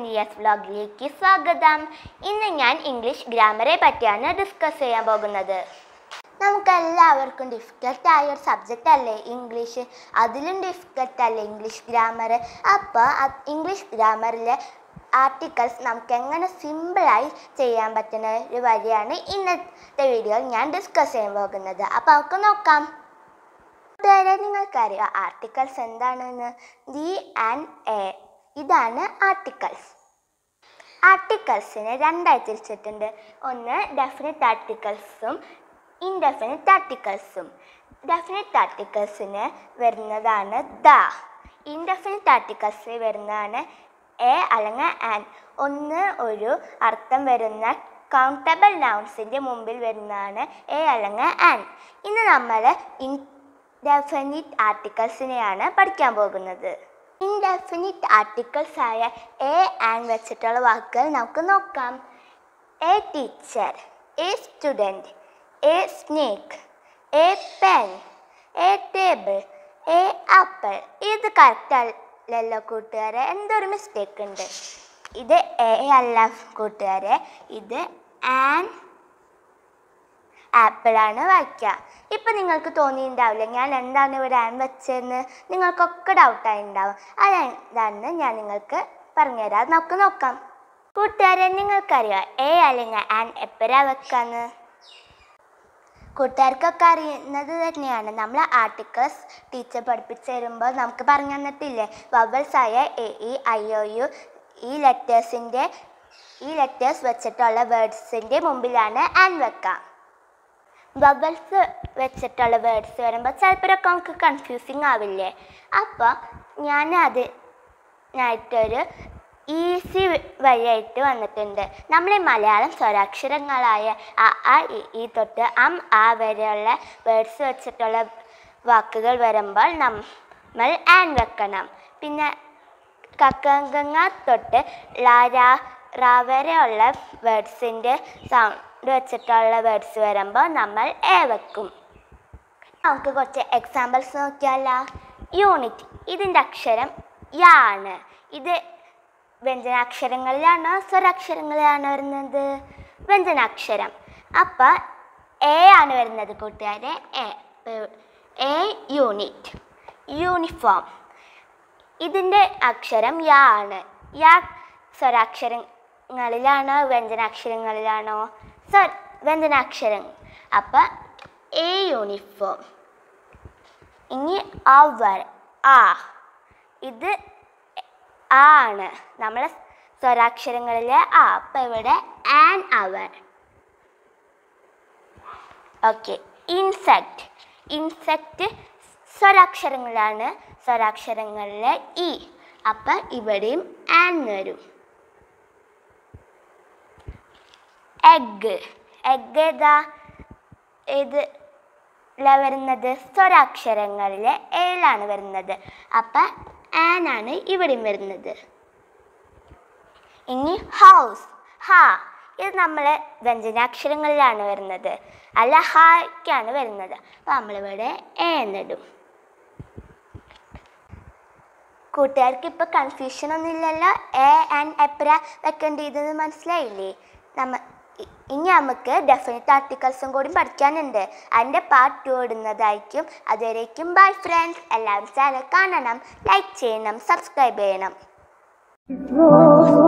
നിയസ് വ്ലോഗിലേക്ക് സ്വാഗതം ഇന്ന് ഞാൻ ഇംഗ്ലീഷ് ഗ്രാമറെ പറ്റിയാണ് ഡിസ്കസ് ചെയ്യാൻ പോകുന്നത് നമുക്കെല്ലാവർക്കും ഡിഫിക്കൽട്ട് ആയ ഒരു സബ്ജക്റ്റ് അല്ലേ ഇംഗ്ലീഷ് അതിലും ഡിഫിക്കൽട്ട് അല്ലേ ഇംഗ്ലീഷ് ഗ്രാമർ അപ്പോൾ ഇംഗ്ലീഷ് ഗ്രാമറിലെ ആർട്ടിക്കിൾസ് നമുക്ക് എങ്ങനെ സിമ്പിളായി ചെയ്യാൻ പറ്റുന്ന ഒരു വഴിയാണ് ഇന്നത്തെ വീഡിയോയിൽ ഞാൻ ഡിസ്കസ് ചെയ്യാൻ പോകുന്നത് അപ്പോൾ നമുക്ക് നോക്കാം കൂട്ടുകാരെ നിങ്ങൾക്കറിയാം ആർട്ടിക്കിൾസ് എന്താണെന്ന് ദി ആൻഡ് എ ഇതാണ് ആർട്ടിക്കിൾസ് ആർട്ടിക്കിൾസിനെ രണ്ടായി തിരിച്ചിട്ടുണ്ട് ഒന്ന് ഡെഫിനറ്റ് ആർട്ടിക്കിൾസും ഇൻഡെഫിനറ്റ് ആർട്ടിക്കിൾസും ഡെഫിനറ്റ് ആർട്ടിക്കിൾസിന് വരുന്നതാണ് ദ ഇൻഡെഫിനറ്റ് ആർട്ടിക്കിൾസിൽ വരുന്നതാണ് എ അല്ലെങ്കിൽ ആൻ ഒന്ന് ഒരു അർത്ഥം വരുന്ന കൗണ്ടബിൾ നൗൺസിൻ്റെ മുമ്പിൽ വരുന്നതാണ് എ അല്ലെങ്കിൽ ആൻ ഇന്ന് നമ്മൾ ഇൻഡെഫിനിറ്റ് ആർട്ടിക്കിൾസിനെയാണ് പഠിക്കാൻ പോകുന്നത് ഇൻഡെഫിനിറ്റ് ആർട്ടിക്കിൾസ് ആയ എ ആൻ വെച്ചിട്ടുള്ള വാക്കുകൾ നമുക്ക് നോക്കാം a teacher a student a snake a pen a table a apple ഇത് കറക്റ്റ് അല്ലല്ലോ കൂട്ടുകാരെ എന്തൊരു മിസ്റ്റേക്ക് ഉണ്ട് ഇത് എ അല്ല കൂട്ടുകാരെ ഇത് ആൻ ആപ്പിളാണ് വായിക്കുക ഇപ്പം നിങ്ങൾക്ക് തോന്നിയിട്ടുണ്ടാവില്ല ഞാൻ എന്താണ് ഇവിടെ ആൻ വെച്ചതെന്ന് നിങ്ങൾക്കൊക്കെ ഡൗട്ടായി ഉണ്ടാവും അതെന്താണെന്ന് ഞാൻ നിങ്ങൾക്ക് പറഞ്ഞുതരാം നമുക്ക് നോക്കാം കൂട്ടുകാരെ നിങ്ങൾക്കറിയാം എ അല്ലെങ്കിൽ ആൻ എപ്പോഴാ വെക്കാന്ന് കൂട്ടുകാർക്കൊക്കെ അറിയുന്നത് തന്നെയാണ് നമ്മൾ ആർട്ടിക്കിൾസ് ടീച്ചർ പഠിപ്പിച്ചു തരുമ്പോൾ നമുക്ക് പറഞ്ഞു തന്നിട്ടില്ലേ വവൽസ് ആയ A E I O U ഈ ലെറ്റേഴ്സിൻ്റെ ഈ ലെറ്റേഴ്സ് വെച്ചിട്ടുള്ള വേർഡ്സിൻ്റെ മുമ്പിലാണ് ആൻ വെക്കുക ബബിൾസ് വെച്ചിട്ടുള്ള വേർഡ്സ് വരുമ്പോൾ ചിലപ്പോഴൊക്കെ നമുക്ക് കൺഫ്യൂസിങ് ആവില്ലേ അപ്പോൾ ഞാൻ അതിനായിട്ടൊരു ഈസി വഴിയായിട്ട് വന്നിട്ടുണ്ട് നമ്മൾ ഈ മലയാളം സ്വരാക്ഷരങ്ങളായ അ ആ ഇ ഈ തൊട്ട് അം ആ വരെയുള്ള വേർഡ്സ് വെച്ചിട്ടുള്ള വാക്കുകൾ വരുമ്പോൾ നമ്മൾ ആൻ വെക്കണം പിന്നെ കക്കങ്കങ്ങ തൊട്ട് ലാ രാ റാ വരെയുള്ള വേർഡ്സിൻ്റെ സൗണ്ട് വെച്ചിട്ടുള്ള വേർഡ്സ് വരുമ്പോൾ നമ്മൾ എ വെക്കും നമുക്ക് കുറച്ച് എക്സാമ്പിൾസ് നോക്കിയാലോ യൂണിറ്റ് ഇതിൻ്റെ അക്ഷരം യാ ആണ് ഇത് വ്യഞ്ജനാക്ഷരങ്ങളിലാണോ സ്വരാക്ഷരങ്ങളിലാണോ വരുന്നത് വ്യഞ്ജനാക്ഷരം അപ്പം എ ആണ് വരുന്നത് കൂട്ടുകാരെ എ എ യൂണിറ്റ് യൂണിഫോം ഇതിൻ്റെ അക്ഷരം യാ ആണ് യാ സ്വരാക്ഷരങ്ങളിലാണോ വ്യഞ്ജനാക്ഷരങ്ങളിലാണോ സ്വ വ്യഞ്ജനാക്ഷരം അപ്പം എ യൂണിഫോം ഇനി അവർ ആ ഇത് ആ ആണ് നമ്മളെ സ്വരാക്ഷരങ്ങളിലെ ആ അപ്പം ഇവിടെ an hour okay insect insect സ്വരാക്ഷരങ്ങളാണ് സ്വരാക്ഷരങ്ങളിലെ ഇ അപ്പം ഇവിടെയും ആൻ വരും എഗ് എഗ് ഏതാ ഇത് ല വരുന്നത് സ്വരാക്ഷരങ്ങളിലെ ഏലാണ് വരുന്നത് അപ്പം ആൻ ആണ് ഇവിടെയും വരുന്നത് ഇനി ഹൗസ് ഹ ഇത് നമ്മളെ വ്യഞ്ജനാക്ഷരങ്ങളിലാണ് വരുന്നത് അല്ല ഹായ്ക്കാണ് വരുന്നത് അപ്പം നമ്മളിവിടെ എ എന്നിടും കൂട്ടുകാർക്ക് ഇപ്പോൾ കൺഫ്യൂഷൻ ഒന്നുമില്ലല്ലോ എ ആൻഡ് എപ്പറ വെക്കേണ്ടതെന്ന് മനസ്സിലായില്ലേ നമ്മ ഇ- ഇനി നമുക്ക് ഡെഫിനറ്റ് ആർട്ടിക്കിൾസും കൂടി പഠിക്കാനുണ്ട് അതിൻ്റെ പാർട്ട് ടു ഇടുന്നതായിരിക്കും അതുവരേക്കും ബൈ ഫ്രണ്ട്സ് എല്ലാവരും ചാനൽ കാണണം ലൈക്ക് ചെയ്യണം സബ്സ്ക്രൈബ് ചെയ്യണം